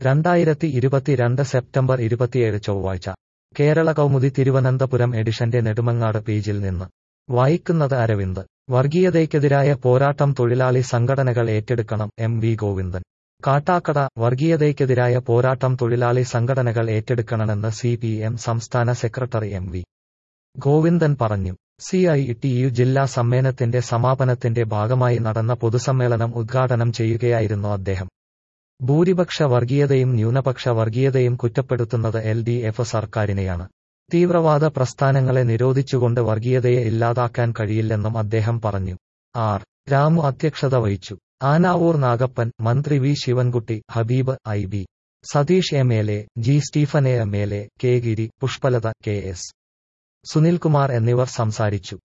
രണ്ടായിരത്തി ഇരുപത്തിരണ്ട് സെപ്റ്റംബർ ഇരുപത്തിയേഴ് ചൊവ്വാഴ്ച കേരള കൗമുദി തിരുവനന്തപുരം എഡിഷന്റെ നെടുമങ്ങാട് പേജിൽ നിന്ന് വായിക്കുന്നത് അരവിന്ദ് വർഗീയതയ്ക്കെതിരായ പോരാട്ടം തൊഴിലാളി സംഘടനകൾ ഏറ്റെടുക്കണം എം വി ഗോവിന്ദൻ കാട്ടാക്കട വർഗീയതയ്ക്കെതിരായ പോരാട്ടം തൊഴിലാളി സംഘടനകൾ ഏറ്റെടുക്കണമെന്ന് സി പി എം സംസ്ഥാന സെക്രട്ടറി എം വി ഗോവിന്ദൻ പറഞ്ഞു സി ഐ ടി യു ജില്ലാ സമ്മേളനത്തിന്റെ സമാപനത്തിന്റെ ഭാഗമായി നടന്ന പൊതുസമ്മേളനം ഉദ്ഘാടനം ചെയ്യുകയായിരുന്നു അദ്ദേഹം ഭൂരിപക്ഷ വർഗീയതയും ന്യൂനപക്ഷ വർഗീയതയും കുറ്റപ്പെടുത്തുന്നത് എൽ ഡി എഫ് സർക്കാരിനെയാണ് തീവ്രവാദ പ്രസ്ഥാനങ്ങളെ നിരോധിച്ചുകൊണ്ട് വർഗീയതയെ ഇല്ലാതാക്കാൻ കഴിയില്ലെന്നും അദ്ദേഹം പറഞ്ഞു ആർ രാമു അധ്യക്ഷത വഹിച്ചു ആനാവൂർ നാഗപ്പൻ മന്ത്രി V Sivankutty Habeeb I B Satheesh M L A G Stephen M L A K Giri Pushpalatha K S Sunilkumar എന്നിവർ സംസാരിച്ചു